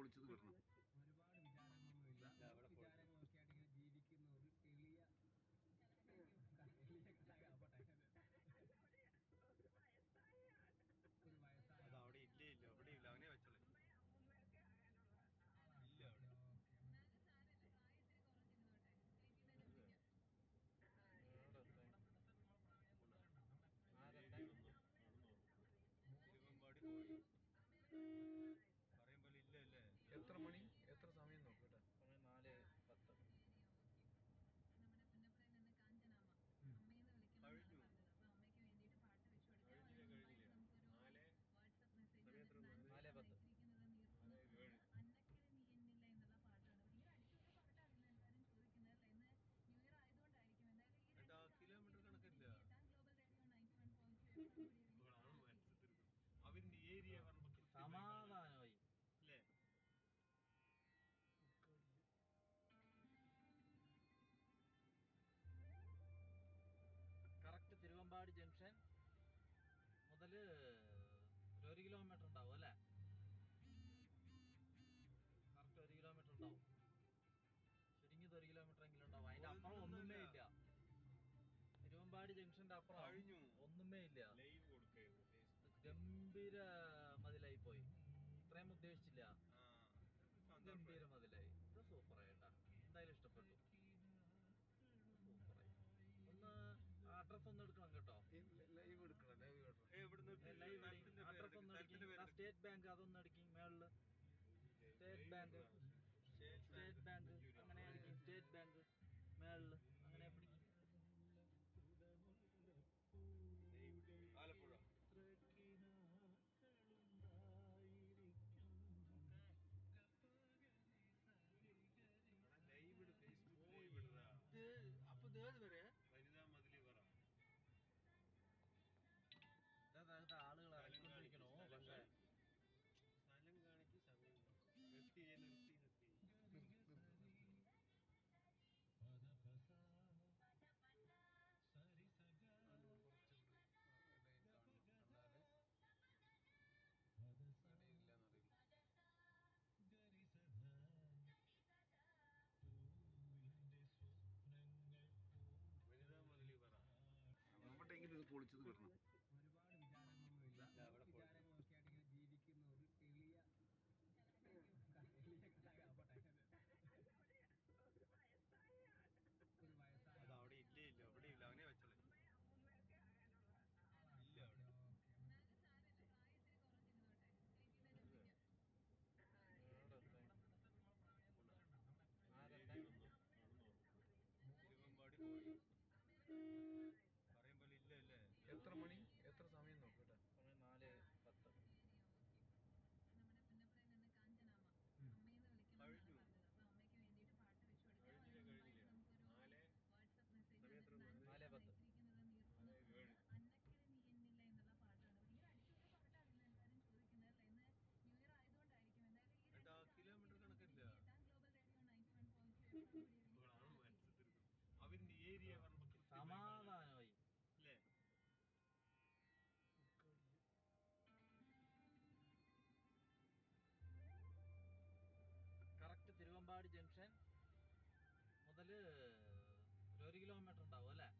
പൊളിച്ചത് വരണം ഒരുപാട് വിചാരങ്ങളൊന്നുമില്ല വിചാരങ്ങളൊക്കെ ആയിട്ട് ഇങ്ങനെ ജീവിക്കുന്ന ഒരു എളിയ എളിയ കഥാപാട്ടെ ഒരു വയസ്സായ അത് അവിടെ ഇല്ലേ ഇല്ല അവിടെ ഇല്ല അവനെ വെച്ചോളെ ഇല്ല അവിടെ ഓക്കെ തിരുവമ്പാടി പോയി പറയും പോലെ ഇല്ല അല്ലേ എത്ര മണി എത്ര സമയം നോക്കൂ കേട്ടോ സമയം നാല് പത്ത് നമ്മുടെ പുന്നപ്പുറയിൽ നിന്ന് കാഞ്ചനാമ ഉം. അമ്മയെന്ന് വിളിക്കണം കഴിഞ്ഞു. എന്നാണ് പറഞ്ഞത് അപ്പൊ അമ്മയ്ക്ക് വേണ്ടിയിട്ട് പാട്ട് വെച്ചു കൊടുക്കാം കഴിഞ്ഞില്ല കഴിഞ്ഞില്ല നമുക്കൊരു നാല് വാട്സപ്പ് മെസ്സേജ് സമയം എത്ര ഉണ്ട്? നാല് പത്ത്. അയച്ചിരിക്കുന്നത് നീർക്കുന്ന ഏഴ്. അന്നക്കിന് നീ എന്നില്ല എന്നുള്ള പാട്ടാണ് ഭയങ്കര അടിപൊളി പാട്ടാണ് ഇന്ന് എല്ലാവരും ചോദിക്കുന്നത് അല്ലേ ഇന്ന് ന്യൂ ഇയർ ആയതുകൊണ്ടായിരിക്കും എന്തായാലും ഈ എടാ, രണ്ട് കിലോമീറ്റർ songs കണക്കില്ല. കേട്ടാൽ global radio ninety one point അവളാണ് മനസ്സിൽ അവന്റെ ഏരിയ പറയുമ്പോ സമാധാനമായി അല്ലേ കറക്റ്റ് തിരുവമ്പാടി ജംഗ്ഷൻ മുതൽ ഒരു കിലോമീറ്റർ ഉണ്ടാവും അല്ലേ കറക്റ്റ് ഒരു കിലോമീറ്റർ ഉണ്ടാവും ചുരുങ്ങിയത് ഒരു കിലോമീറ്റർ എങ്കിലും ഉണ്ടാവും അതിന്റെ അപ്പുറം ഒന്നുമേ ഇല്ല തിരുവമ്പാടി ജംഗ്ഷന്റെ അപ്പുറം കഴിഞ്ഞു ഒന്നുമേ ഇല്ല ലൈവ് കൊടുക്കായിരുന്നു ഫേസ്ബുക്ക് ഗംഭീര മതിലായി പോയി ഇത്രയും ഉദ്ദേശിച്ചില്ല ആ ഗംഭീര മതിലായി ഇത് സൂപ്പർ ആയിട്ടാ എന്തായാലും ഇഷ്ടപ്പെട്ടു സൂപ്പറായി ഒന്ന് അഡ്രസ് ഒന്ന് എടുക്കണം കേട്ടോ ലൈവ് എടുക്കണം ലൈവ് എടുക്കണം ഏ, ഇവിടുന്ന് ലൈവ് സ്ഥലത്തിന്റെ പേര് അഡ്രസ് ഒന്ന് സ്ഥലത്തിന്റെ അടിക്കും പേര് സ്റ്റേറ്റ് ബാങ്ക് അതൊന്ന് അടിക്കും മേളില് state bank state state bank അങ്ങനെ അടിക്കും സ്റ്റേറ്റ് ബാങ്ക് മേളില് അങ്ങനെ പിടിക്കും ആലപ്പുഴ ലൈവ് ഇട് ഫേസ്ബുക്ക് ലൈവ് ഇടടാ അപ്പൊ ഏത് വരെ വനിതാ മതിലി പറ ആളുകൾ ഇറങ്ങിക്കൊണ്ടിരിക്കണോ പക്ഷേ സ്ഥലം കാണിക്ക് സമയം നിർത്തി ഞാൻ നിർത്തി നിർത്തി ലൈൻ കാണണം കണ്ടാല് ഇല്ലെന്നറിയില്ല വനിതാ മതിലി പറ എവിടെയെങ്കിലും ഇത് പൊളിച്ചത് വരണം ഒരുപാട് വിചാരങ്ങളൊന്നുമില്ല വിചാരങ്ങളൊക്കെ ആയിട്ട് ഇങ്ങനെ ജീവിക്കുന്ന ഒരു എളിയ എളിയ കഥാപാട്ടെ ഒരു വയസ്സായ അത് അവിടെ ഇല്ലേ ഇല്ല അവിടെ ഇല്ല അവനെ വെച്ചോളെ ഇല്ല അവിടെ ഓക്കെ എന്നാലും സാരമില്ല പ്രായത്തിൽ കുറഞ്ഞിരുന്നോട്ടെ ചേച്ചി തന്നെ വിളിക്കാം തിരുവമ്പാടി പോയി പറയും പോലെ ഇല്ല അല്ലേ എത്ര മണി എത്ര സമയം നോക്കൂ കേട്ടോ സമയം നാല് പത്ത് നമ്മുടെ പുന്നപ്പുറയിൽ നിന്ന് കാഞ്ചനാമ ഉം. അമ്മയെന്ന് വിളിക്കണം എന്നാണ് കഴിഞ്ഞു. പറഞ്ഞത് അപ്പൊ അമ്മയ്ക്ക് വേണ്ടിയിട്ട് പാട്ട് വെച്ചു കൊടുക്കാം കഴിഞ്ഞില്ല കഴിഞ്ഞില്ല നമുക്കൊരു നാല് വാട്സപ്പ് മെസ്സേജ് സമയം എത്ര ഉണ്ട്? നാല് പത്ത്. അയച്ചിരിക്കുന്നത് നീർക്കുന്ന ഏഴ്. അന്നക്കിന് നീ എന്നില്ല എന്നുള്ള പാട്ടാണ് ഭയങ്കര അടിപൊളി പാട്ടാണ് ഇന്ന് എല്ലാവരും ചോദിക്കുന്നത് അല്ലേ ഇന്ന് ന്യൂ ഇയർ ആയതുകൊണ്ടായിരിക്കും എന്തായാലും ഈ രണ്ട് എടാ, songs കിലോമീറ്റർ കണക്കില്ല. കേട്ടാൽ global radio ninety one point അവളാണ് മനസ്സിൽ അവന്റെ ഏരിയ പറയുമ്പോ സമാധാനമായി അല്ലേ കറക്റ്റ് തിരുവമ്പാടി ജംഗ്ഷൻ മുതൽ ഒരു കിലോമീറ്റർ ഉണ്ടാവും അല്ലേ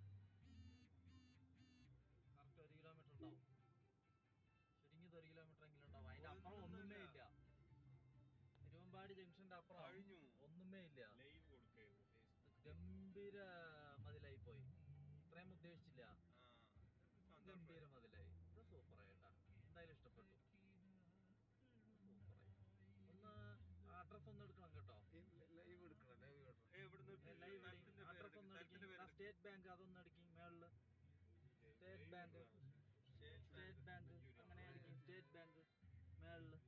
കറക്റ്റ് ഒരു കിലോമീറ്റർ ഉണ്ടാവും ചുരുങ്ങിയത് ഒരു കിലോമീറ്റർ എങ്കിലും ഉണ്ടാവും അതിന്റെ അപ്പുറം ഒന്നുമേ ഇല്ല തിരുവമ്പാടി ജംഗ്ഷന്റെ അപ്പുറം കഴിഞ്ഞു ഒന്നുമേ ഇല്ല ലൈവ് കൊടുക്കായിരുന്നു ഫേസ്ബുക്ക് ഗംഭീര മതിലായി പോയി ഇത്രയും ഉദ്ദേശിച്ചില്ല ആ ഗംഭീര മതിലായി ഇത് സൂപ്പർ ആയിട്ടാ എന്തായാലും ഇഷ്ടപ്പെട്ടു സൂപ്പറായി ഒന്ന് അഡ്രസ് ഒന്ന് എടുക്കണം കേട്ടോ ലൈവ് എടുക്കണം ലൈവ് എടുക്കണം ഏ, ഇവിടുന്ന് ലൈവ് സ്ഥലത്തിന്റെ പേര് അഡ്രസ് ഒന്ന് സ്ഥലത്തിന്റെ അടിക്കും പേര് സ്റ്റേറ്റ് ബാങ്ക് അതൊന്ന് അടിക്കും മേളില് state bank state state bank അങ്ങനെ അടിക്കും സ്റ്റേറ്റ് ബാങ്ക് മേളില്